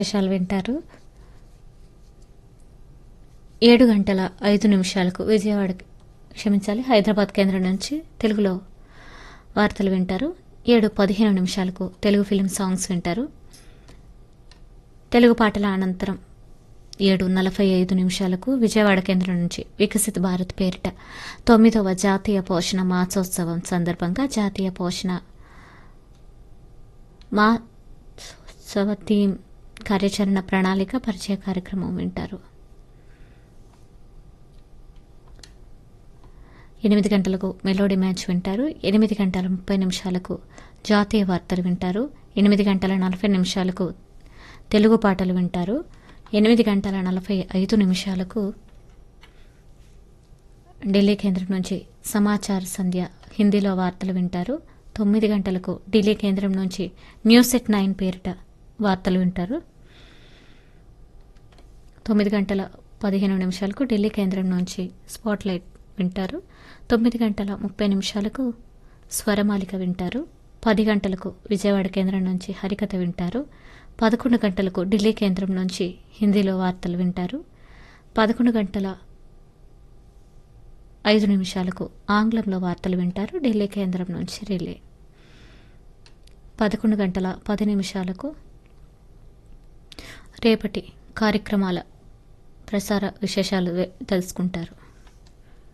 విశేషాలు వింటారు ఏడు గంటల ఐదు నిమిషాలకు విజయవాడ క్షమించాలి హైదరాబాద్ కేంద్రం నుంచి తెలుగులో వార్తలు వింటారు ఏడు పదిహేను నిమిషాలకు తెలుగు ఫిలిం సాంగ్స్ వింటారు తెలుగు పాటల అనంతరం ఏడు నలభై ఐదు నిమిషాలకు విజయవాడ కేంద్రం నుంచి వికసిత భారత్ పేరిట తొమ్మిదవ జాతీయ పోషణ మాసోత్సవం సందర్భంగా జాతీయ పోషణ మాసోత్సవ థీమ్ కార్యాచరణ ప్రణాళిక పరిచయ కార్యక్రమం వింటారు ఎనిమిది గంటలకు మెలోడీ మ్యాచ్ వింటారు ఎనిమిది గంటల ముప్పై నిమిషాలకు జాతీయ వార్తలు వింటారు ఎనిమిది గంటల నలభై నిమిషాలకు తెలుగు పాటలు వింటారు ఎనిమిది గంటల నలభై ఐదు నిమిషాలకు ఢిల్లీ కేంద్రం నుంచి సమాచార సంధ్య హిందీలో వార్తలు వింటారు తొమ్మిది గంటలకు ఢిల్లీ కేంద్రం నుంచి న్యూస్ ఎట్ నైన్ పేరిట వార్తలు వింటారు తొమ్మిది గంటల పదిహేను నిమిషాలకు ఢిల్లీ కేంద్రం నుంచి స్పాట్లైట్ వింటారు తొమ్మిది గంటల ముప్పై నిమిషాలకు స్వరమాలిక వింటారు పది గంటలకు విజయవాడ కేంద్రం నుంచి హరికథ వింటారు పదకొండు గంటలకు ఢిల్లీ కేంద్రం నుంచి హిందీలో వార్తలు వింటారు పదకొండు గంటల ఐదు నిమిషాలకు ఆంగ్లంలో వార్తలు వింటారు ఢిల్లీ కేంద్రం నుంచి రిలే పదకొండు గంటల పది నిమిషాలకు రేపటి కార్యక్రమాల ప్రసార విశేషాలు వె- తెలుసుకుంటారు